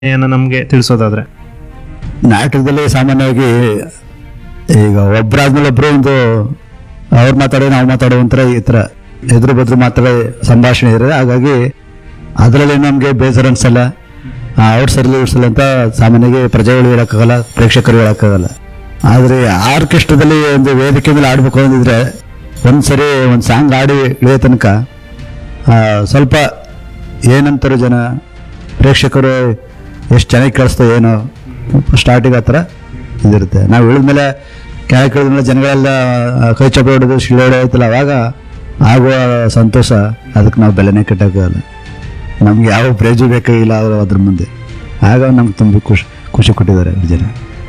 ಏನ ನಮ್ಗೆ ತಿಳಿಸೋದಾದ್ರೆ ನಾಟಕದಲ್ಲಿ ಸಾಮಾನ್ಯವಾಗಿ ಈಗ ಒಬ್ಬರಾದ್ಮೇಲೆ ಒಬ್ರು ಒಂದು ಅವ್ರು ಮಾತಾಡೋ ನಾವು ಮಾತಾಡೋ ಒಂಥರ ಈ ಥರ ಎದುರು ಬದ್ರು ಮಾತಾಡೋ ಸಂಭಾಷಣೆ ಇರೋದು ಹಾಗಾಗಿ ಅದರಲ್ಲಿ ನಮಗೆ ಬೇಸರ ಅನ್ಸಲ್ಲ ಅವ್ರು ಸರಿಲಿ ಇವ್ರು ಸರಿ ಅಂತ ಸಾಮಾನ್ಯವಾಗಿ ಪ್ರಜೆಗಳು ಹೇಳೋಕ್ಕಾಗಲ್ಲ ಪ್ರೇಕ್ಷಕರು ಹೇಳೋಕ್ಕಾಗಲ್ಲ ಆದರೆ ಆರ್ಕೆಸ್ಟ್ರಾದಲ್ಲಿ ಒಂದು ವೇದಿಕೆ ಮೇಲೆ ಆಡ್ಬೇಕು ಅಂದಿದ್ರೆ ಒಂದು ಸರಿ ಒಂದು ಸಾಂಗ್ ಆಡಿ ಇಳಿಯೋ ತನಕ ಆ, ಸ್ವಲ್ಪ ಏನಂತಾರೆ ಜನ ಪ್ರೇಕ್ಷಕರು ಎಷ್ಟು ಚೆನ್ನಾಗಿ ಕೇಳಿಸ್ತೋ ಏನೋ ಸ್ಟಾರ್ಟಿಂಗ್ ಆ ಥರ ಇದಿರುತ್ತೆ ನಾವು ಇಳಿದ್ಮೇಲೆ ಕೆಳಗೆ ಇಳಿದ್ಮೇಲೆ ಜನಗಳೆಲ್ಲ ಆ, ಕೈ ಚಪ್ಪೆ ಹೊಡೆದು ಶಿಳ್ಳೆ ಹೊಡೆಯುತ್ತಲ್ಲ ಅವಾಗ ಆಗುವ ಸಂತೋಷ ಅದಕ್ಕೆ ನಾವು ಬೆಲೆನೇ ಕಟ್ಟೋಕ್ಕಾಗಲ್ಲ ನಮ್ಗೆ ಯಾವ ಪ್ರೈಜು ಬೇಕಾಗಿಲ್ಲ ಅವರು ಅದ್ರ ಮುಂದೆ ಆಗ ನಮ್ಗೆ ತುಂಬ ಖುಷಿ ಖುಷಿ ಕೊಟ್ಟಿದ್ದಾರೆ ಜನ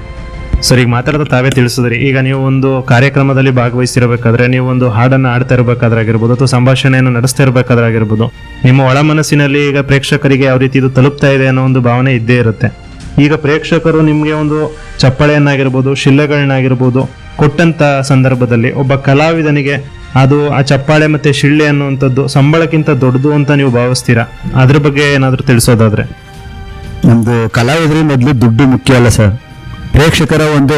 ಸರ್ ಈಗ ಮಾತಾಡೋದು ತಾವೇ ತಿಳಿಸಿದ್ರಿ ಈಗ ನೀವು ಒಂದು ಕಾರ್ಯಕ್ರಮದಲ್ಲಿ ಭಾಗವಹಿಸಿರಬೇಕಾದ್ರೆ ನೀವು ಒಂದು ಹಾಡನ್ನು ಆಡ್ತಾ ಇರಬೇಕಾದ್ರೆ ಆಗಿರ್ಬೋದು ಅಥವಾ ಸಂಭಾಷಣೆಯನ್ನು ನಡೆಸ್ತಾ ಇರಬೇಕಾದ್ರೆ ಆಗಿರ್ಬೋದು ನಿಮ್ಮ ಒಳ ಮನಸ್ಸಿನಲ್ಲಿ ಈಗ ಪ್ರೇಕ್ಷಕರಿಗೆ ಯಾವ ರೀತಿ ಇದು ತಲುಪ್ತಾ ಇದೆ ಅನ್ನೋ ಒಂದು ಭಾವನೆ ಇದ್ದೇ ಇರುತ್ತೆ ಈಗ ಪ್ರೇಕ್ಷಕರು ನಿಮಗೆ ಒಂದು ಚಪ್ಪಳೆಯನ್ನಾಗಿರ್ಬೋದು ಶಿಲ್ಲೆಗಳನ್ನಾಗಿರ್ಬೋದು ಕೊಟ್ಟಂತ ಸಂದರ್ಭದಲ್ಲಿ ಒಬ್ಬ ಕಲಾವಿದನಿಗೆ ಅದು ಆ ಚಪ್ಪಾಳೆ ಮತ್ತೆ ಶಿಳ್ಳೆ ಅನ್ನುವಂಥದ್ದು ಸಂಬಳಕ್ಕಿಂತ ದೊಡ್ಡದು ಅಂತ ನೀವು ಭಾವಿಸ್ತೀರಾ ಅದ್ರ ಬಗ್ಗೆ ಏನಾದರೂ ತಿಳಿಸೋದಾದ್ರೆ ನಮ್ಮದು ಕಲಾವಿದರಿಗೆ ಮೊದಲು ದುಡ್ಡು ಮುಖ್ಯ ಅಲ್ಲ ಸರ್ ಪ್ರೇಕ್ಷಕರ ಒಂದು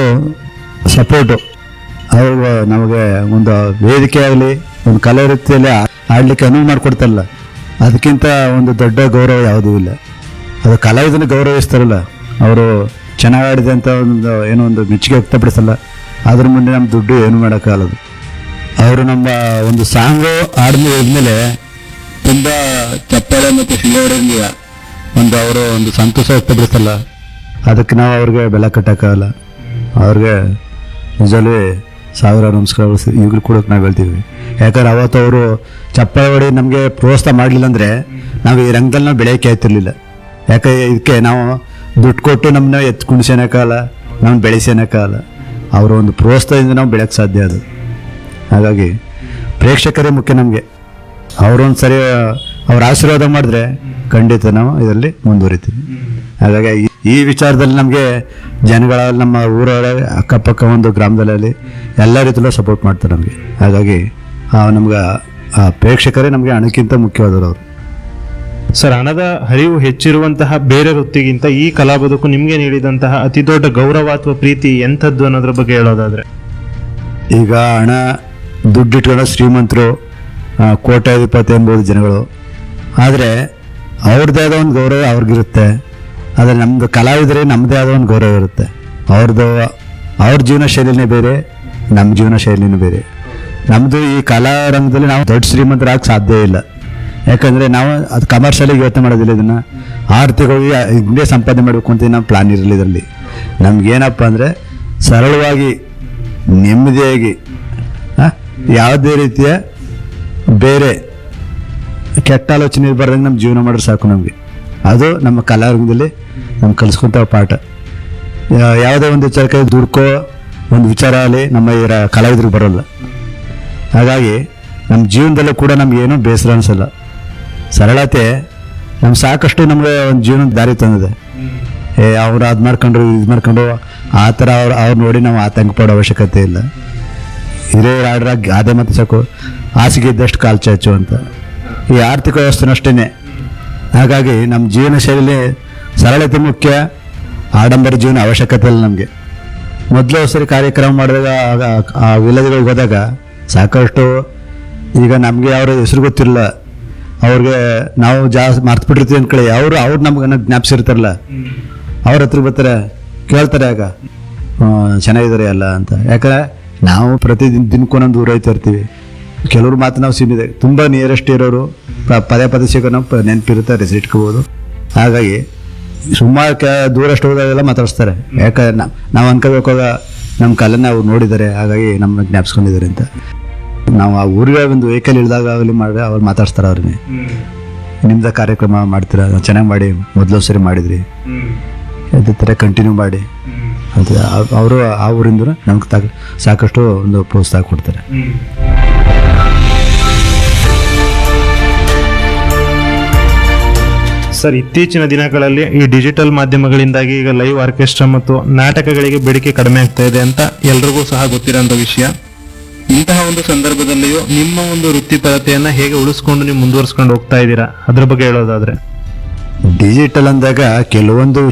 ಸಪೋರ್ಟು ಅವರು ನಮಗೆ ಒಂದು ವೇದಿಕೆ ಆಗಲಿ ಒಂದು ಕಲಾ ವೃತ್ತಿಯಲ್ಲಿ ಆ- ಆಡ್ಲಿಕ್ಕೆ ಅನುವು ಮಾಡಿಕೊಡ್ತಾರಲ್ಲ ಅದಕ್ಕಿಂತ ಒಂದು ದೊಡ್ಡ ಗೌರವ ಯಾವುದೂ ಇಲ್ಲ ಅದು ಕಲಾವಿದನ ಗೌರವಿಸ್ತಾರಲ್ಲ ಅವರು ಚೆನ್ನಾಗಿ ಆಡಿದೆ ಅಂತ ಒಂದು ಏನೋ ಒಂದು ಮೆಚ್ಚುಗೆ ವ್ಯಕ್ತಪಡಿಸಲ್ಲ ಅದ್ರ ಮುಂದೆ ನಮ್ಮ ದುಡ್ಡು ಏನು ಮಾಡೋಕ್ಕಾಗಲ್ಲ ಅವರು ನಮ್ಮ ಒಂದು ಸಾಂಗು ಆದ್ಮೇಲೆ ತುಂಬ ಚಪ್ಪಾಳೆ ಮತ್ತು ಶಿಲೆವರಿಗೆ ಒಂದು ಅವರು ಒಂದು ಸಂತೋಷ ವ್ಯಕ್ತಪಡಿಸಲ್ಲ ಅದಕ್ಕೆ ನಾವು ಅವ್ರಿಗೆ ಬೆಲೆ ಕಟ್ಟೋಕ್ಕಾಗಲ್ಲ ಅವ್ರಿಗೆ ನಿಜವೇ ಸಾವಿರ ನಮಸ್ಕಾರಗಳು ಸ- ಈಗಲೂ ಕೂಡ ನಾವು ಹೇಳ್ತೀವಿ ಯಾಕಂದ್ರೆ ಅವತ್ತು ಅವರು ಚಪ್ಪಾಳೆ ಹೊಡಿ ನಮಗೆ ಪ್ರೋತ್ಸಾಹ ಮಾಡಲಿಲ್ಲ ಅಂದರೆ ನಾವು ಈ ರಂಗದಲ್ಲಿ ನಾವು ಬೆಳೆಯೋಕೆ ಆಯ್ತಿರ್ಲಿಲ್ಲ ಯಾಕೆ ಇದಕ್ಕೆ ನಾವು ದುಡ್ಡು ಕೊಟ್ಟು ನಮ್ಮನ್ನ ಎತ್ತು ಕುಣಿಸೋಣಕ್ಕಾಗಲ್ಲ ನಮ್ಮ ಬೆಳೆಸೋಣಕ್ಕಾಗಲ್ಲ ಅವರ ಒಂದು ಪ್ರೋತ್ಸಾಹದಿಂದ ನಾವು ಬೆಳೆಯೋಕ್ಕೆ ಸಾಧ್ಯ ಅದು ಹಾಗಾಗಿ ಪ್ರೇಕ್ಷಕರೇ ಮುಖ್ಯ ನಮಗೆ ಅವರೊಂದು ಸರಿ ಅವ್ರ ಆಶೀರ್ವಾದ ಮಾಡಿದ್ರೆ ಖಂಡಿತ ನಾವು ಇದರಲ್ಲಿ ಮುಂದುವರಿತೀವಿ ಹಾಗಾಗಿ ಈ- ಈ ವಿಚಾರದಲ್ಲಿ ನಮಗೆ ಜನಗಳ ನಮ್ಮ ಊರೊಳ ಅಕ್ಕಪಕ್ಕ ಒಂದು ಗ್ರಾಮದಲ್ಲಿ ಎಲ್ಲ ರೀತಿಯಲ್ಲೂ ಸಪೋರ್ಟ್ ಮಾಡ್ತಾರೆ ನಮಗೆ ಹಾಗಾಗಿ ನಮ್ಗೆ ಆ ಪ್ರೇಕ್ಷಕರೇ ನಮಗೆ ಹಣಕ್ಕಿಂತ ಮುಖ್ಯವಾದವರು ಅವರು ಸರ್ ಹಣದ ಹರಿವು ಹೆಚ್ಚಿರುವಂತಹ ಬೇರೆ ವೃತ್ತಿಗಿಂತ ಈ ಕಲಾ ಬದುಕು ನಿಮ್ಗೆ ನೀಡಿದಂತಹ ಅತಿ ದೊಡ್ಡ ಗೌರವ ಅಥವಾ ಪ್ರೀತಿ ಎಂಥದ್ದು ಅನ್ನೋದ್ರ ಬಗ್ಗೆ ಹೇಳೋದಾದ್ರೆ ಈಗ ಹಣ ದುಡ್ಡಿಟ್ಕೊಳ್ಳೋ ಶ್ರೀಮಂತರು ಆ, ಕೋಟ್ಯಾಧಿಪತಿ ಎಂಬುದು ಜನಗಳು ಆದರೆ ಅವ್ರದ್ದೇ ಆದ ಒಂದು ಗೌರವ ಅವ್ರಿಗಿರುತ್ತೆ ಆದರೆ ನಮ್ಮದು ಕಲಾವಿದರಿಗೆ ನಮ್ಮದೇ ಆದ ಒಂದು ಗೌರವ ಇರುತ್ತೆ ಅವ್ರದ್ದು ಅವ್ರ ಜೀವನ ಶೈಲಿನೇ ಬೇರೆ ನಮ್ಮ ಜೀವನ ಶೈಲಿನೇ ಬೇರೆ ನಮ್ಮದು ಈ ಕಲಾ ರಂಗದಲ್ಲಿ ನಾವು ದೊಡ್ಡ ಶ್ರೀಮಂತರಾಗಕ್ಕೆ ಸಾಧ್ಯ ಇಲ್ಲ ಯಾಕಂದರೆ ನಾವು ಅದು ಕಮರ್ಷಿಯಲಿಗೆ ಯೋಚನೆ ಮಾಡೋದಿಲ್ಲ ಇದನ್ನು ಆರ್ಥಿಕವಾಗಿ ಹಿಂದೆ ಸಂಪಾದನೆ ಮಾಡಬೇಕು ಅಂತ ನಾವು ಪ್ಲಾನ್ ಇರಲಿಲ್ಲ ಇದರಲ್ಲಿ ನಮ್ಗೇನಪ್ಪ ಅಂದರೆ ಸರಳವಾಗಿ ನೆಮ್ಮದಿಯಾಗಿ ಆ, ಯಾವುದೇ ರೀತಿಯ ಬೇರೆ ಕೆಟ್ಟ ಆಲೋಚನೆ ಬರ್ದಂಗೆ ನಮ್ಮ ಜೀವನ ಮಾಡಿದ್ರೆ ಸಾಕು ನಮಗೆ ಅದು ನಮ್ಮ ಕಲಾರಂಗದಲ್ಲಿ ನಮ್ಗೆ ಕಲಿಸ್ಕೊಂತ ಪಾಠ ಯಾ- ಯಾವುದೇ ಒಂದು ವಿಚಾರಕ್ಕೆ ದುಡ್ಕೋ ಒಂದು ವಿಚಾರ ಆಗಲಿ ನಮ್ಮ ಈ ರ- ಕಲಾವಿದ್ರಿಗೆ ಬರೋಲ್ಲ ಹಾಗಾಗಿ ನಮ್ಮ ಜೀವನದಲ್ಲೂ ಕೂಡ ನಮಗೇನು ಬೇಸರ ಅನಿಸಲ್ಲ ಸರಳತೆ ನಮ್ಮ ಸಾಕಷ್ಟು ನಮಗೆ ಒಂದು ಜೀವನದ ದಾರಿ ತಂದಿದೆ ಏ ಅವ್ರು ಅದು ಮಾಡ್ಕೊಂಡ್ರು ಇದು ಮಾಡ್ಕೊಂಡು ಆ ಥರ ಅವ್ರು ಅವ್ರು ನೋಡಿ ನಾವು ಆತಂಕ ಪಡೋ ಅವಶ್ಯಕತೆ ಇಲ್ಲ ಹಿರಿಯರು ಆಡ್ರ ಗಾದೆ ಮತ್ತು ಸಾಕು ಹಾಸಿಗೆ ಇದ್ದಷ್ಟು ಕಾಲು ಚಾಚು ಅಂತ ಈ ಆರ್ಥಿಕ ವ್ಯವಸ್ಥೆನೂ ಅಷ್ಟೇ ಹಾಗಾಗಿ ನಮ್ಮ ಜೀವನ ಶೈಲಿ ಸರಳತೆ ಮುಖ್ಯ ಆಡಂಬರ ಜೀವನ ಅವಶ್ಯಕತೆ ಇಲ್ಲ ನಮಗೆ ಮೊದಲು ಸರಿ ಕಾರ್ಯಕ್ರಮ ಮಾಡಿದಾಗ ಆಗ- ಆ ವಿಲೇಜ್ಗಳಿಗೆ ಹೋದಾಗ ಸಾಕಷ್ಟು ಈಗ ನಮಗೆ ಅವ್ರ ಹೆಸರು ಗೊತ್ತಿರಲ್ಲ ಅವ್ರಿಗೆ ನಾವು ಜಾಸ್ತಿ ಮರ್ತ್ಬಿಟ್ಟಿರ್ತೀವಿ ಅಂದ್ಕೊಳ್ಳಿ ಅವರು ಅವ್ರು ನಮ್ಗೆ ಜ್ಞಾಪಿಸಿರ್ತಾರಲ್ಲ ಅವ್ರ ಹತ್ರ ಬರ್ತಾರೆ ಕೇಳ್ತಾರೆ ಆಗ ಆ, ಚೆನ್ನಾಗಿದ್ದಾರೆ ಎಲ್ಲ ಅಂತ ಯಾಕಂದ್ರೆ ನಾವು ಪ್ರತಿದಿನ ದಿನಕ್ಕೂ ಒಂದೊಂದು ದೂರ ಹೋಯ್ತಾ ಇರ್ತೀವಿ ಕೆಲವ್ರು ಮಾತು ನಾವು ಸೀಮಿದೆ ತುಂಬ ನಿಯರೆಸ್ಟ್ ಇರೋರು ಪ- ಪದೇ ಪದೇ ಸಿಗೋ ನಾವು ಪ- ನೆನಪಿರುತ್ತೆ ರೆಸಿ ಇಟ್ಕೋಬೋದು ಹಾಗಾಗಿ ಸುಮಾರು ಕ ದೂರಷ್ಟು ಹೋದಾಗೆಲ್ಲ ಮಾತಾಡಿಸ್ತಾರೆ ಯಾಕಂದ್ರೆ ನಾವು ನಾವು ಅನ್ಕೋಬೇಕಾಗ ನಮ್ಮ ಕಲೆನ ಅವ್ರು ನೋಡಿದ್ದಾರೆ ಹಾಗಾಗಿ ನಮ್ಮನ್ನ ಜ್ಞಾಪಿಸ್ಕೊಂಡಿದ್ದಾರೆ ಅಂತ ನಾವು ಆ ಊರಿಗೆ ಒಂದು ವೆಹಿಕಲ್ ಇಳಿದಾಗ ಆಗಲಿ ಮಾಡಿದ್ರೆ ಅವ್ರು ಮಾತಾಡ್ತಾರೆ ಅವ್ರನ್ನೇ ನಿಮ್ದ ಕಾರ್ಯಕ್ರಮ ಮಾಡ್ತೀರಾ ಚೆನ್ನಾಗಿ ಮಾಡಿ ಮೊದಲು ಸರಿ ಮಾಡಿದ್ರಿ ಅದೇ ಥರ ಕಂಟಿನ್ಯೂ ಮಾಡಿ ಅಂತ ಅವರು ಆ ಊರಿಂದ ನಮ್ಗೆ ತಾ ಸಾಕಷ್ಟು ಒಂದು ಪ್ರೋತ್ಸಾಹ ಕೊಡ್ತಾರೆ ಸರ್ ಇತ್ತೀಚಿನ ದಿನಗಳಲ್ಲಿ ಈ ಡಿಜಿಟಲ್ ಮಾಧ್ಯಮಗಳಿಂದಾಗಿ ಈಗ ಲೈವ್ ಆರ್ಕೆಸ್ಟ್ರಾ ಮತ್ತು ನಾಟಕಗಳಿಗೆ ಬೇಡಿಕೆ ಕಡಿಮೆ ಆಗ್ತಾ ಇದೆ ಅಂತ ಎಲ್ರಿಗೂ ಸಹ ಗೊತ್ತಿರೋಂಥ ವಿಷಯ ಇಂತಹ ಒಂದು ಸಂದರ್ಭದಲ್ಲಿಯೂ ನಿಮ್ಮ ಒಂದು ವೃತ್ತಿಪರತೆಯನ್ನ ಹೇಗೆ ಉಳಿಸ್ಕೊಂಡು ನೀವು ಮುಂದುವರಿಸ್ಕೊಂಡು ಹೋಗ್ತಾ ಇದ್ದೀರಾ ಅದ್ರ ಬಗ್ಗೆ ಹೇಳೋದಾದ್ರೆ ಡಿಜಿಟಲ್ ಅಂದಾಗ ಕೆಲವೊಂದು